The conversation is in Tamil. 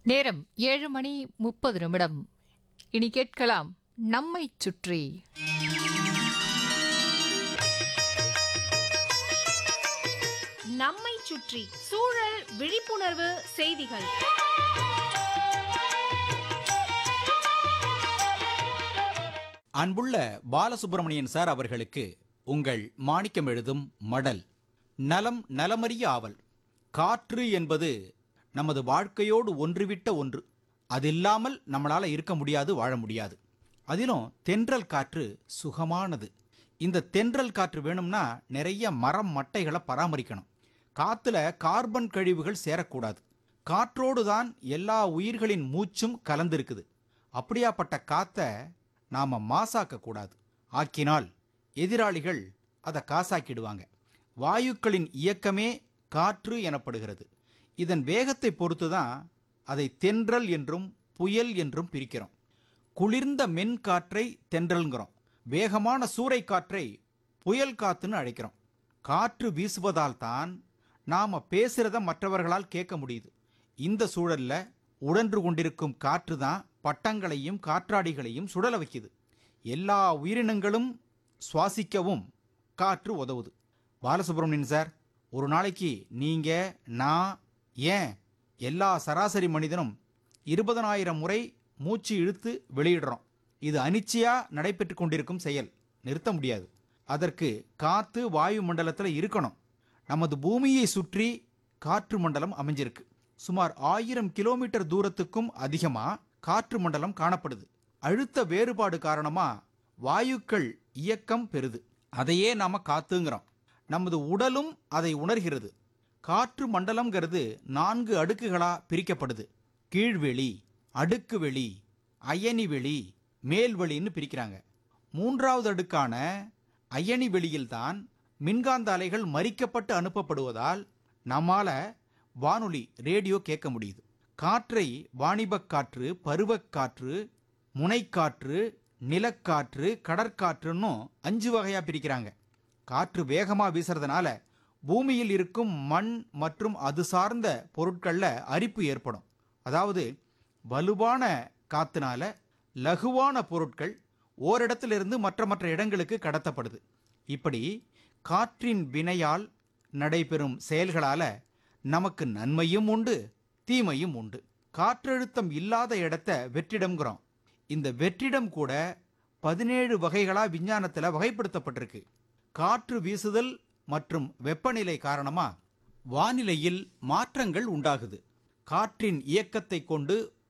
நேரம் ஏழு மணி முப்பது நிமிடம் இனி கேட்கலாம் நம்மைச் சுற்றி நம்மை சுற்றி சூழல் விழிப்புணர்வு செய்திகள் அன்புள்ள பாலசுப்பிரமணியன் சார் அவர்களுக்கு உங்கள் மாணிக்கம் எழுதும் மடல் நலம் நலமறிய ஆவல் காற்று என்பது நமது வாழ்க்கையோடு ஒன்றுவிட்ட ஒன்று அதில்லாமல் நம்மளால இருக்க முடியாது வாழ முடியாது அதிலும் தென்றல் காற்று சுகமானது இந்த தென்றல் காற்று வேணும்னா நிறைய மரம் மட்டைகளை பராமரிக்கணும் காத்துல கார்பன் கழிவுகள் சேரக்கூடாது காற்றோடு தான் எல்லா உயிர்களின் மூச்சும் கலந்திருக்குது அப்படியாப்பட்ட காத்தை நாம மாசாக்க கூடாது ஆக்கினால் எதிராளிகள் அதை காசாக்கிடுவாங்க வாயுக்களின் இயக்கமே காற்று எனப்படுகிறது இதன் வேகத்தை பொறுத்து தான் அதை தென்றல் என்றும் புயல் என்றும் பிரிக்கிறோம் குளிர்ந்த மென் காற்றை தென்றல்ங்கிறோம் வேகமான சூறை காற்றை புயல் காத்துன்னு அழைக்கிறோம் காற்று வீசுவதால் தான் நாம பேசுறத மற்றவர்களால் கேட்க முடியுது இந்த சூழல்ல உழன்று கொண்டிருக்கும் காற்று தான் பட்டங்களையும் காற்றாடிகளையும் சுடல வைக்குது எல்லா உயிரினங்களும் சுவாசிக்கவும் காற்று உதவுது பாலசுப்ரமணியன் சார் ஒரு நாளைக்கு நீங்க நான் ஏன் எல்லா சராசரி மனிதனும் இருபதனாயிரம் முறை மூச்சு இழுத்து வெளியிடுறோம் இது அனிச்சையா நடைபெற்று கொண்டிருக்கும் செயல் நிறுத்த முடியாது அதற்கு காத்து வாயு மண்டலத்தில் இருக்கணும் நமது பூமியை சுற்றி காற்று மண்டலம் அமைஞ்சிருக்கு சுமார் ஆயிரம் கிலோமீட்டர் தூரத்துக்கும் அதிகமா காற்று மண்டலம் காணப்படுது அழுத்த வேறுபாடு காரணமா வாயுக்கள் இயக்கம் பெறுது அதையே நாம காத்துங்கிறோம் நமது உடலும் அதை உணர்கிறது காற்று மண்டலம்ங்கிறது நான்கு அடுக்குகளா பிரிக்கப்படுது கீழ்வெளி அடுக்கு வெளி அயனி வெளி மேல்வெளின்னு பிரிக்கிறாங்க மூன்றாவது அடுக்கான அயனி வெளியில்தான் மின்காந்த அலைகள் மறிக்கப்பட்டு அனுப்பப்படுவதால் நம்மால வானொலி ரேடியோ கேட்க முடியுது காற்றை வாணிபக் காற்று பருவக் காற்று முனைக்காற்று நிலக்காற்று கடற்காற்றுன்னும் அஞ்சு வகையா பிரிக்கிறாங்க காற்று வேகமா வீசுறதுனால பூமியில் இருக்கும் மண் மற்றும் அது சார்ந்த பொருட்கள்ல அரிப்பு ஏற்படும் அதாவது வலுவான காத்துனால லகுவான பொருட்கள் ஓரிடத்திலிருந்து மற்ற மற்ற இடங்களுக்கு கடத்தப்படுது இப்படி காற்றின் வினையால் நடைபெறும் செயல்களால நமக்கு நன்மையும் உண்டு தீமையும் உண்டு காற்றழுத்தம் இல்லாத இடத்த வெற்றிடம்ங்கிறோம் இந்த வெற்றிடம் கூட பதினேழு வகைகளா விஞ்ஞானத்துல வகைப்படுத்தப்பட்டிருக்கு காற்று வீசுதல் மற்றும் வெப்பநிலை காரணமா வானிலையில் மாற்றங்கள் உண்டாகுது காற்றின் இயக்கத்தை கொண்டு